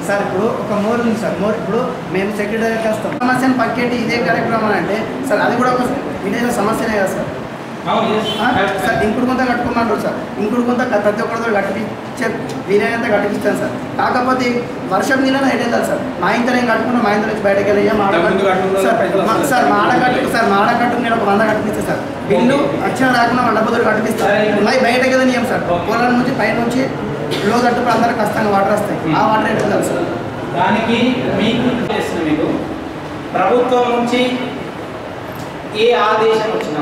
Sir ఇప్పుడు ఒక more ఉంది సార్ మోర్ ఇప్పుడు మేము సెక్రటరీ వస్తాం సమస్యను పక్కేటి ఇదే కార్యక్రమం అంటే సార్ అది కూడా ఒక విలేజ్ సమస్యనే కదా సార్ అవును yes. ఆ? సార్ ఇంకుడు కొంత కట్టుకోమంటారు సార్ ఇంకుడు కొంత ప్రతి ఒక్కరితో కట్టించే వీలైనంత కట్టిపిస్తాను సార్ కాకపోతే వర్షం నీళ్ళలో ఎటు వెళ్ళాలి సార్ మా ఇంత నేను కట్టుకున్నా మా ఇంత నుంచి బయటకు వెళ్ళి మా ఆడ ఇంతకుముందు కట్టుకున్న సార్, పైసలు మా- వస్తాయి. సార్ మా ఆడ కట్టు సార్ మా ఆడ కట్టు నేను ఒక వంద కట్టిపిస్తాను సార్ బిల్లు వచ్చిన రాకుండా వంద బదులు కట్టిపిస్తాను సరే. మై బయటకు కదా నియం సార్ పొలం నుంచి పై నుంచి లో కట్టుకుని అందరికి కష్టంగా వాటర్ వస్తాయి ఆ వాటర్ ఎటు వెళ్ళాలి సార్ దానికి మీకు చేస్తున్న మీకు ప్రభుత్వం నుంచి ఏ ఆదేశం వచ్చినా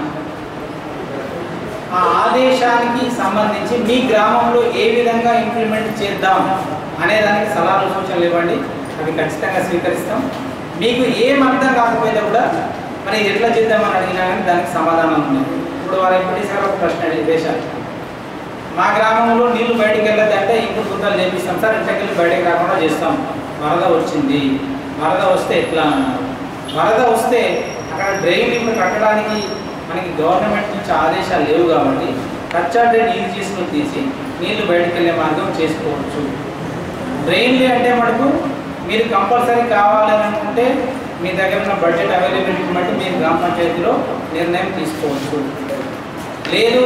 ఆ ఆదేశానికి సంబంధించి మీ గ్రామంలో ఏ విధంగా ఇంప్లిమెంట్ చేద్దాం అనే దానికి సలహాలు సూచనలు ఇవ్వండి అవి ఖచ్చితంగా స్వీకరిస్తాం మీకు ఏం అర్థం కాకపోయినా కూడా మరి ఇది ఎట్లా చేద్దామని అడిగినా కానీ దానికి సమాధానం ఉంది ఇప్పుడు వారు ఎంపీటీ సార్ ఒక ప్రశ్న అడిగి వేశారు మా గ్రామంలో నీళ్లు బయటికి వెళ్ళదంటే ఇంకొక గుంతలు చేపిస్తాం సార్ ఇంతకెళ్ళి బయటకు రాకుండా చేస్తాం వరద వచ్చింది వరద వస్తే ఎట్లా అన్నారు వరద వస్తే అక్కడ డ్రైన్ ఇప్పుడు కట్టడానికి మనకి గవర్నమెంట్ నుంచి ఆదేశాలు లేవు కాబట్టి కచ్చా డ్రైన్ నీళ్ళు తీసుకుని తీసి నీళ్లు బయటకు వెళ్ళే మార్గం చేసుకోవచ్చు డ్రైన్లు అంటే మటుకు మీరు కంపల్సరీ కావాలని అనుకుంటే మీ దగ్గర ఉన్న బడ్జెట్ అవైలబిలిటీ బట్టి మీరు గ్రామ పంచాయతీలో నిర్ణయం తీసుకోవచ్చు లేదు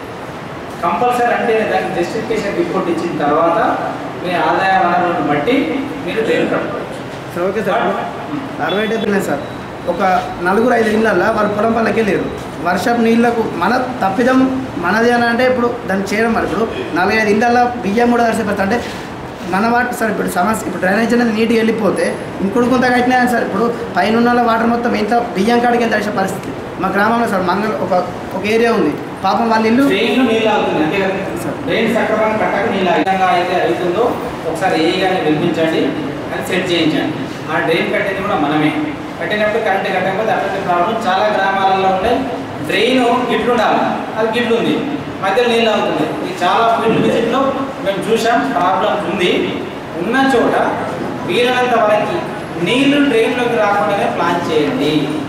కంపల్సరీ అంటే దానికి జస్టిఫికేషన్ రిపోర్ట్ ఇచ్చిన తర్వాత మీ ఆదాయ వనరులను బట్టి మీరు డ్రైన్ కట్టుకోవచ్చు సార్ ఓకే సార్ అరవై డెబ్బై సార్ ఒక నలుగురు ఐదు ఇళ్ళల్లో వాళ్ళు పొలం పళ్ళకే లేరు వర్షపు నీళ్లకు మన తప్పిదం మనది అని అంటే ఇప్పుడు దాన్ని చేయడం మరి ఇప్పుడు నలభై ఐదు ఇళ్ళల్లో బియ్యం కూడా దర్శపడతా అంటే మన వాటి సార్ ఇప్పుడు సమస్య ఇప్పుడు డ్రైనేజ్ అనేది నీట్గా వెళ్ళిపోతే ఇంకొడు కొంత కట్టినా సార్ ఇప్పుడు పైన ఉన్న వాటర్ మొత్తం ఇంత బియ్యం కాడికి వెళ్ళి తడిసే పరిస్థితి మా గ్రామంలో సార్ మంగళ ఒక ఒక ఏరియా ఉంది పాపం వాళ్ళ ఇల్లు డ్రైన్ నీళ్ళు ఆగుతుంది అంతే కదా సార్. డ్రైన్ సక్రమంగా కట్టక నీళ్ళు ఏ విధంగా అయితే అవుతుందో ఒకసారి ఏ గాని వినిపించండి అది సెట్ చేయించండి ఆ డ్రైన్ కట్టేది కూడా మనమే కట్టినప్పుడు కరెంట్ కట్టకపోతే అట్లాంటి ప్రాబ్లం చాలా గ్రామాలలో ఉన్నాయి డ్రైన్ గిట్లు ఉండాలి అది గిట్లు ఉంది మధ్యలో నీళ్ళు అవుతుంది ఇది చాలా ఫీల్డ్ విజిట్లో మేము చూసాం ప్రాబ్లం ఉంది ఉన్న చోట వీలైనంత వరకు నీళ్లు డ్రైన్లోకి రాకుండానే ప్లాన్ చేయండి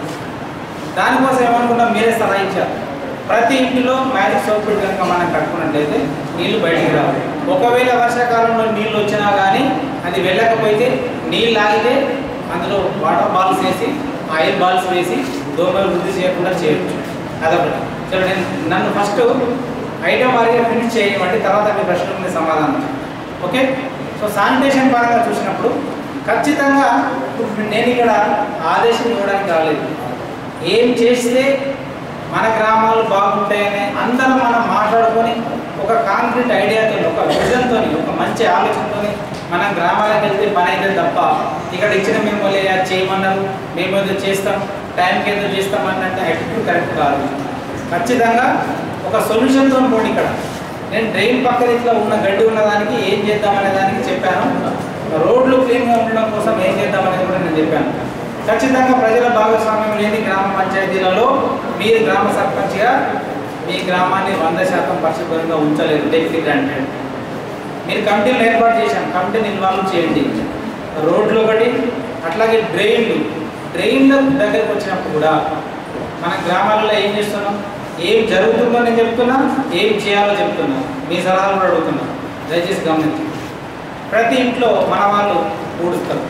దానికోసం ఏమనుకున్నాం మీరే సలహా ఇచ్చారు ప్రతి ఇంటిలో మ్యాజిక్ సోప్ పెట్టి కనుక మనం కట్టుకున్నట్లయితే నీళ్లు బయటికి రావు ఒకవేళ వర్షాకాలంలో నీళ్లు వచ్చినా కానీ అది వెళ్ళకపోతే నీళ్ళు ఆగితే అందులో వాటర్ బాల్స్ వేసి ఆయిల్ బాల్స్ వేసి దోమలు వృద్ధి చేయకుండా చేయొచ్చు అదొకటి సరే నేను నన్ను ఫస్ట్ ఐటమ్ వారిగా ఫినిష్ చేయమంటే తర్వాత మీ ప్రశ్నలకు నేను సమాధానం చెప్తాను. ఓకే సో శానిటేషన్ పరంగా చూసినప్పుడు ఖచ్చితంగా ఇప్పుడు నేను ఇక్కడ ఆదేశం ఇవ్వడానికి రాలేదు ఏం చేస్తే మన గ్రామాలు బాగుంటాయని అందరం మనం మాట్లాడుకొని ఒక కాంక్రీట్ ఐడియాతో ఒక విజన్తో ఒక మంచి ఆలోచనతో మన గ్రామాలకు వెళ్తే పని అయితే తప్ప ఇక్కడ ఇచ్చిన మేము అది చేయమన్నారు మేము ఏదో చేస్తాం టైంకి ఏదో చేస్తాం అన్నట్టు యాటిట్యూడ్ కరెక్ట్ కాదు ఖచ్చితంగా ఒక సొల్యూషన్తో పోండి ఇక్కడ నేను డ్రైన్ పక్కన ఇట్లా ఉన్న గడ్డి ఉన్నదానికి ఏం చేద్దామనే దానికి చెప్పాను రోడ్లు క్లీన్గా ఉండడం కోసం ఏం చేద్దామనేది కూడా నేను చెప్పాను ఖచ్చితంగా ప్రజల భాగస్వామ్యం లేని గ్రామ పంచాయతీలలో మీరు గ్రామ సర్పంచ్గా మీ గ్రామాన్ని వంద శాతం పరిశుభ్రంగా ఉంచలేరు డెప్యూటీ గ్రాంటెడ్ మీరు కమిటీలు ఏర్పాటు చేశాం కమిటీని ఇన్వాల్వ్ చేయండి రోడ్లు ఒకటి అట్లాగే డ్రైన్లు డ్రైన్ల దగ్గరికి వచ్చినప్పుడు కూడా మన గ్రామాలలో ఏం చేస్తున్నాం ఏం జరుగుతుందో నేను చెప్తున్నా ఏం చేయాలో చెప్తున్నా మీ సలహాలు కూడా అడుగుతున్నా దయచేసి గమనించండి ప్రతి ఇంట్లో మన వాళ్ళు ఊడుస్తారు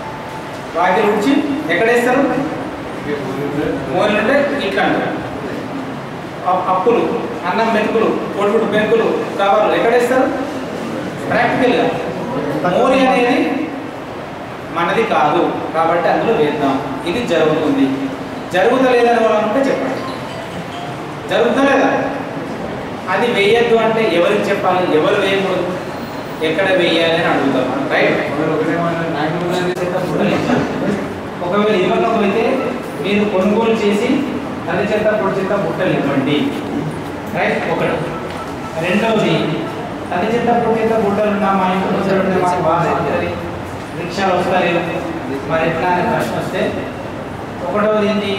వాకిలు ఉడిచి ఎక్కడ వేస్తారు మోర్లు ఉంటే ఇట్లా అంటారు అప్- అప్పులు అన్నం మెతుకులు పొడుగుడు బెంకులు కవర్లు ఎక్కడ వేస్తారు ప్రాక్టికల్గా మోరి అనేది మనది కాదు కాబట్టి అందులో వేద్దాం ఇది జరుగుతుంది జరుగుతలేదని వాళ్ళు ఉంటే చెప్పండి జరుగుతలేదా అది వేయద్దు అంటే ఎవరికి చెప్పాలి ఎవరు వేయకూడదు ఎక్కడ వేయాలి అని అడుగుతాం రైట్ ఒకవేళ ఇవ్వకపోతే మీరు కొనుగోలు చేసి తల్లి చెత్త పొడి చెత్త బుట్టలు ఇవ్వండి రైట్ ఒకటి రెండవది తల్లి చెత్త పొడి చెత్త బుట్టలు ఉన్నా మా ఇంట్లో వచ్చారంటే మాకు బాధ అవుతుంది రిక్షాలు వస్తలేదు మరి ఎట్లా అనే ప్రశ్న వస్తే ఒకటవది ఏంటి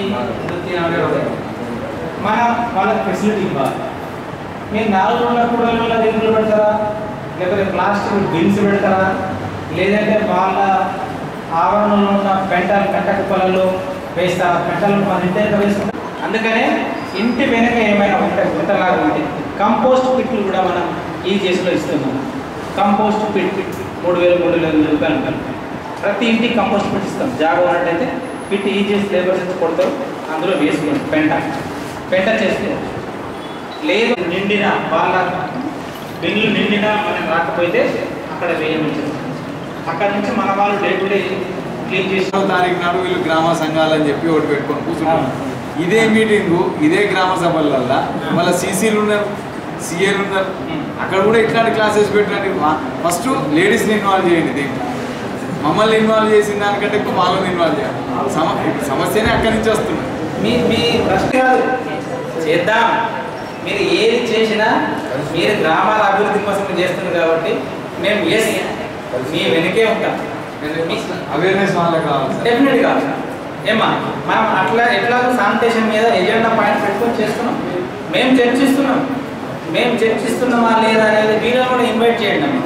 మనం వాళ్ళకి ఫెసిలిటీ ఇవ్వాలి మీరు నాలుగు రోజుల కూడలలో రింగులు పెడతారా లేకపోతే ప్లాస్టిక్ బిన్స్ పెడతారా లేదంటే వాళ్ళ ఆవరణలో ఉన్న పెంట పెంట కుప్పలలో వేస్తారా పెంటలు మన ఇంటి దగ్గర వేసుకుంటాం అందుకనే ఇంటి వెనక ఏమైనా ఉంటాయి గుంటలాగా ఉంటే కంపోస్ట్ పిట్లు కూడా మనం ఈ చేసిలో ఇస్తున్నాం కంపోస్ట్ పిట్ మూడు వేలు మూడు వేల రూపాయలు ఉంటాయి ప్రతి ఇంటికి కంపోస్ట్ పిట్ ఇస్తాం జాగా ఉన్నట్టయితే పిట్ ఈజీఎస్ లేబర్స్ అయితే కొడతారు అందులో వేసుకోండి పెంట పెంట చేసుకోవచ్చు లేదు నిండిన వాళ్ళ బిల్లు నిండిన మనం రాకపోతే అక్కడ వేయవచ్చు అక్కడ నుంచి మన వాళ్ళు డే టు డే క్లీన్ చేసి పదో తారీఖు నాడు వీళ్ళు గ్రామ సంఘాలు అని చెప్పి ఒకటి పెట్టుకొని కూర్చున్నాం ఇదే మీటింగు ఇదే గ్రామ సభలల్లో మళ్ళీ సీసీలు ఉన్నారు సీఏలు ఉన్నారు అక్కడ కూడా ఇట్లాంటి క్లాసెస్ పెట్టండి ఫస్ట్ లేడీస్ని ఇన్వాల్వ్ చేయండి దీంట్లో మమ్మల్ని ఇన్వాల్వ్ చేసిన దానికంటే ఎక్కువ వాళ్ళని ఇన్వాల్వ్ చేయాలి సమ ఇప్పుడు సమస్యనే అక్కడి నుంచి వస్తుంది మీ మీ ప్రశ్న కాదు చేద్దాం మీరు ఏది చేసినా మీరు గ్రామాల అభివృద్ధి కోసం చేస్తున్నారు కాబట్టి మేము ఎస్ మీ వెనుకే ఉంటాం అవేర్నెస్ వాళ్ళకి కావాలి సార్ డెఫినెట్గా ఏమా మనం అట్లా ఎట్లా శానిటేషన్ మీద ఎజెండా పాయింట్ పెట్టుకొని చేస్తున్నాం మేము చర్చిస్తున్నాం మేము చర్చిస్తున్నామా లేదా అనేది మీరు కూడా ఇన్వైట్ చేయండి అమ్మా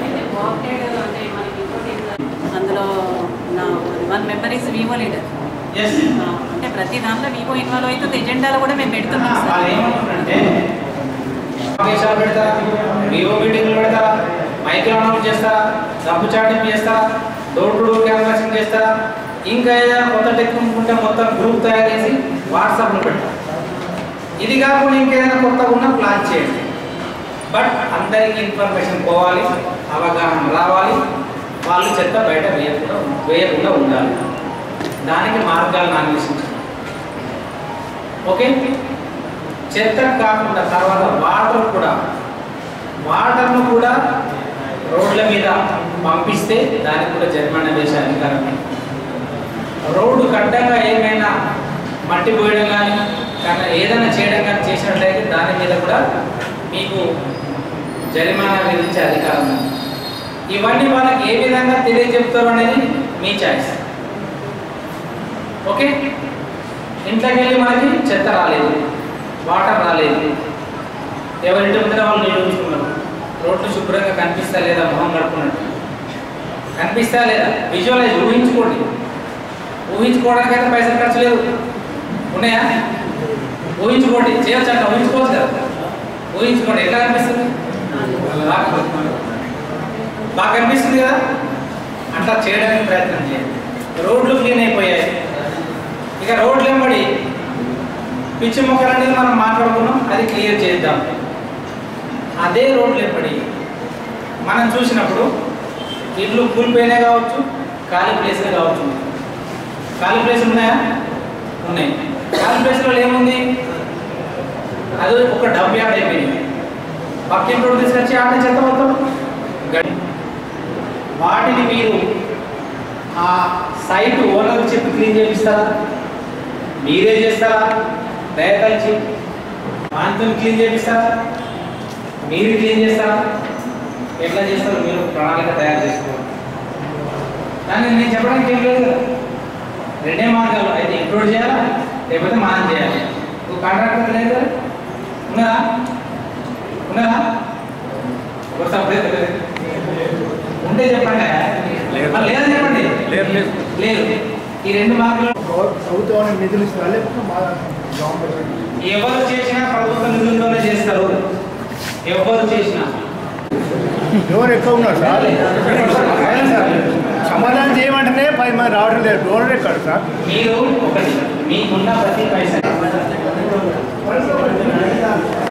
అందులో నా వన్ మెంబర్ ఇస్ వివో లీడర్ ఎస్ అంటే ప్రతి దాంట్లో వివో ఇన్వాల్వ్ అవుతుంది ఎజెండాలో కూడా మేము పెడుతున్నాం వాళ్ళు సార్ ఏమంటారంటే సమావేశాలు పెడతారా వివో మీటింగ్లు పెడతారా మైక్లో అనౌన్స్ చేస్తారా డబ్బు చాటింగ్ చేస్తారా డోర్ టు డోర్ క్యాన్వాసింగ్ చేస్తారా ఇంకా ఏదైనా కొత్త టెక్నిక్ ఉంటే మొత్తం గ్రూప్ తయారు చేసి వాట్సాప్లో పెడతారు ఇది కాకుండా ఇంకేదైనా కొత్తగా ఉన్నా ప్లాన్ చేయండి బట్ అందరికీ ఇన్ఫర్మేషన్ పోవాలి అవగాహన రావాలి వాళ్ళు చెత్త బయట వేయకుండా వేయకుండా ఉండాలి దానికి మార్గాలను అన్వేషించాలి ఓకే చెత్త కాకుండా తర్వాత వాటర్ కూడా వాటర్ను కూడా రోడ్ల మీద పంపిస్తే దానికి కూడా జరిమానా వేసే అధికారం ఉంది. రోడ్డు కడ్డంగా ఏమైనా మట్టి పోయడం కానీ కానీ ఏదైనా చేయడం కానీ చేసినట్లయితే దాని మీద కూడా మీకు జరిమానా విధించే అధికారం ఉంది ఇవన్నీ వాళ్ళకి ఏ విధంగా తెలియజెప్తారు అనేది మీ చాయిస్ ఓకే ఇంట్లోకి వెళ్ళి మనకి చెత్త రాలేదు వాటర్ రాలేదు ఎవరింటి ముందర వాళ్ళు నీళ్ళు ఉంచుకున్నారు రోడ్లు శుభ్రంగా కనిపిస్తా లేదా మొహం కడుపుకున్నట్టు కనిపిస్తా లేదా విజువలైజ్ ఊహించుకోండి ఊహించుకోవడానికి అయితే పైసలు ఖర్చు లేదు ఉన్నాయా ఊహించుకోండి చేయొచ్చు అంట ఊహించుకోవచ్చు కదా ఊహించుకోండి ఎట్లా కనిపిస్తుంది బాగా బాగా కనిపిస్తుంది కదా అట్లా చేయడానికి ప్రయత్నం చేయండి రోడ్లు క్లీన్ అయిపోయాయి ఇక రోడ్లు వెంబడి పిచ్చి మొక్కలు అనేది మనం మాట్లాడుకున్నాం అది క్లియర్ చేద్దాం అదే రోడ్లు వెంబడి మనం చూసినప్పుడు ఇల్లు కూలిపోయినాయి కావచ్చు ఖాళీ ప్లేస్లు కావచ్చు ఖాళీ ప్లేస్లు ఉన్నాయా ఉన్నాయి ఖాళీ ప్లేస్లో ఏముంది అది ఒక డబ్బు యాడ్ అయిపోయింది పక్కింటి రోడ్డు తీసుకొచ్చి ఆట చెత్త మొత్తం గడి వాటిని మీరు ఆ సైట్ ఓనర్ చెప్పి క్లీన్ చేపిస్తారా మీరే చేస్తారా దయతలిచి వాంతో క్లీన్ చేపిస్తారా మీరు క్లీన్ చేస్తారా ఎట్లా చేస్తారో మీరు ప్రణాళిక తయారు చేసుకోవాలి కానీ నేను చెప్పడానికి ఏం లేదు కదా రెండే మార్గాలు అయితే ఇంక్లూడ్ చేయాలా లేకపోతే మనం చేయాలి నువ్వు కాంట్రాక్టర్ లేదు కదా ఉన్నదా ఉన్నదా ఒక సపరేట్ లేదు ఉంటే చెప్పండి లేదు. మరి లేదని చెప్పండి లేదు, లేదు. లేదు ఈ రెండు మార్కులు ప్రభుత్వం నిధులు ఇస్తున్నారు లేకపోతే మా గవర్నమెంట్ ఎవరు చేసినా ప్రభుత్వ నిధులతోనే చేస్తారు ఎవరు చేసినా డోర్ ఎక్కువ ఉన్నారు సార్ అవునా సార్ సమాధానం చేయమంటేనే పది మంది రావడం లేదు డోర్ ఎక్కడ సార్ మీరు ఒకటి మీకున్న ప్రతి పైసా